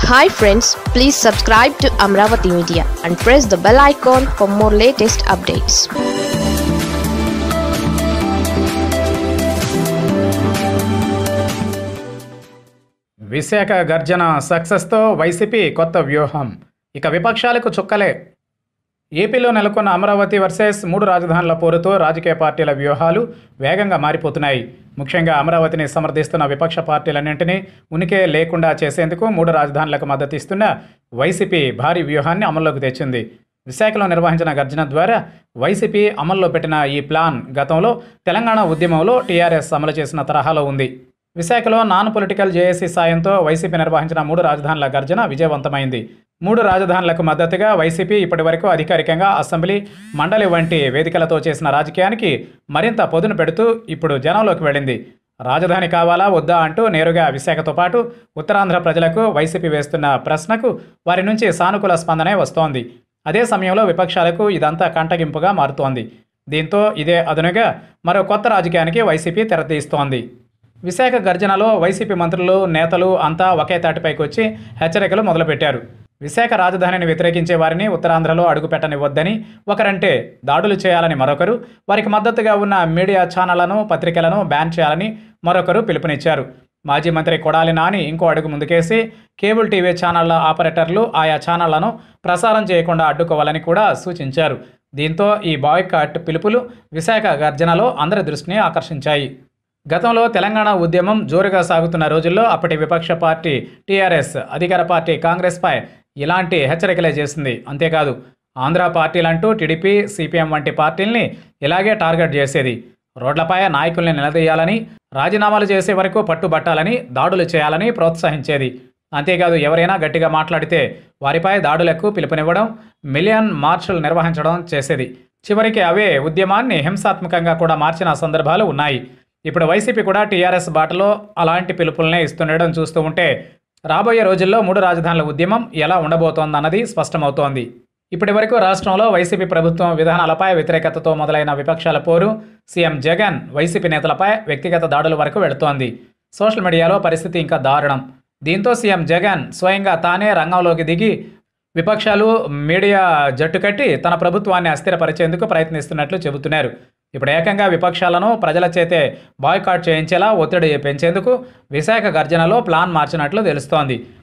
hi friends please subscribe to Amaravati media and press the bell icon for more latest updates Visakha గర్జన సక్సెస్తో YCP కొత్త వ్యూహం ఇక విపక్షాలకు చుక్కలే ఏపీలో నెలకొన్న అమరావతి వర్సెస్ మూడు రాజధానుల పోరుతో రాజకీయ పార్టీల వ్యూహాలు వేగంగా మారిపోతున్నాయి ముఖ్యంగా అమరావతిని సమర్థిస్తున్న విపక్ష పార్టీలన్నింటినీ ఉనికే లేకుండా చేసేందుకు మూడు రాజధానులకు మద్దతు ఇస్తున్న వైసీపీ భారీ వ్యూహాన్ని అమల్లోకి తెచ్చింది విశాఖలో నిర్వహించిన గర్జన ద్వారా వైసీపీ అమల్లో పెట్టిన ఈ ప్లాన్ గతంలో తెలంగాణ ఉద్యమంలో టీఆర్ఎస్ అమలు చేసిన తరహాలో ఉంది విశాఖలో నాన్ పొలిటికల్ జేఏసీ సాయంతో వైసీపీ నిర్వహించిన మూడు రాజధానుల గర్జన విజయవంతమైంది మూడు రాజధానులకు మద్దతుగా వైసీపీ ఇప్పటివరకు అధికారికంగా అసెంబ్లీ మండలి వంటి వేదికలతో చేసిన రాజకీయానికి మరింత పొదును పెడుతూ ఇప్పుడు జనంలోకి వెళ్ళింది రాజధాని కావాలా వద్దా అంటూ నేరుగా విశాఖతో పాటు ఉత్తరాంధ్ర ప్రజలకు వైసీపీ వేస్తున్న ప్రశ్నకు వారి నుంచి సానుకూల స్పందనే వస్తోంది అదే సమయంలో విపక్షాలకు ఇదంతా కంటగింపుగా మారుతోంది దీంతో ఇదే అదునుగా మరో కొత్త రాజకీయానికి వైసీపీ తెరతీస్తోంది విశాఖ గర్జనలో వైసీపీ మంత్రులు నేతలు అంతా ఒకే తాటిపైకి వచ్చి హెచ్చరికలు మొదలుపెట్టారు విశాఖ రాజధానిని వ్యతిరేకించే వారిని ఉత్తరాంధ్రలో అడుగుపెట్టనివ్వద్దని ఒకరంటే దాడులు చేయాలని మరొకరు వారికి మద్దతుగా ఉన్న మీడియా ఛానళ్లను పత్రికలను బ్యాన్ చేయాలని మరొకరు పిలుపునిచ్చారు మాజీ మంత్రి కొడాలి నాని ఇంకో అడుగు ముందుకేసి కేబుల్ టీవీ ఛానళ్ల ఆపరేటర్లు ఆయా ఛానళ్లను ప్రసారం చేయకుండా అడ్డుకోవాలని కూడా సూచించారు దీంతో ఈ బాయ్కాట్ పిలుపులు విశాఖ గర్జనలో అందరి దృష్టిని ఆకర్షించాయి గతంలో తెలంగాణ ఉద్యమం జోరుగా సాగుతున్న రోజుల్లో అప్పటి విపక్ష పార్టీ టీఆర్ఎస్ అధికార పార్టీ కాంగ్రెస్పై ఇలాంటి హెచ్చరికలే చేసింది అంతేకాదు ఆంధ్ర పార్టీలంటూ టీడీపీ సిపిఎం వంటి పార్టీల్ని ఇలాగే టార్గెట్ చేసేది రోడ్లపై నాయకుల్ని నిలదీయాలని రాజీనామాలు చేసే వరకు పట్టుబట్టాలని దాడులు చేయాలని ప్రోత్సహించేది అంతేకాదు ఎవరైనా గట్టిగా మాట్లాడితే వారిపై దాడులకు పిలుపునివ్వడం మిలియన్ మార్చులు నిర్వహించడం చేసేది చివరికి అవే ఉద్యమాన్ని హింసాత్మకంగా కూడా మార్చిన సందర్భాలు ఉన్నాయి ఇప్పుడు వైసీపీ కూడా టీఆర్ఎస్ బాటలో అలాంటి పిలుపులనే ఇస్తుండడం చూస్తూ ఉంటే రాబోయే రోజుల్లో మూడు రాజధానుల ఉద్యమం ఎలా ఉండబోతోందన్నది స్పష్టమవుతోంది ఇప్పటి వరకు రాష్ట్రంలో వైసీపీ ప్రభుత్వం విధానాలపై వ్యతిరేకతతో మొదలైన విపక్షాల పోరు సీఎం జగన్ వైసీపీ నేతలపై వ్యక్తిగత దాడుల వరకు వెళుతోంది సోషల్ మీడియాలో పరిస్థితి ఇంకా దారుణం దీంతో సీఎం జగన్ స్వయంగా తానే రంగంలోకి దిగి విపక్షాలు మీడియా జట్టు కట్టి తన ప్రభుత్వాన్ని అస్థిరపరిచేందుకు ప్రయత్నిస్తున్నట్లు చెబుతున్నారు ఇప్పుడు ఏకంగా విపక్షాలను ప్రజల చేతే బాయ్కాట్ చేయించేలా ఒత్తిడి పెంచేందుకు విశాఖ గర్జనలో ప్లాన్ మార్చినట్లు తెలుస్తోంది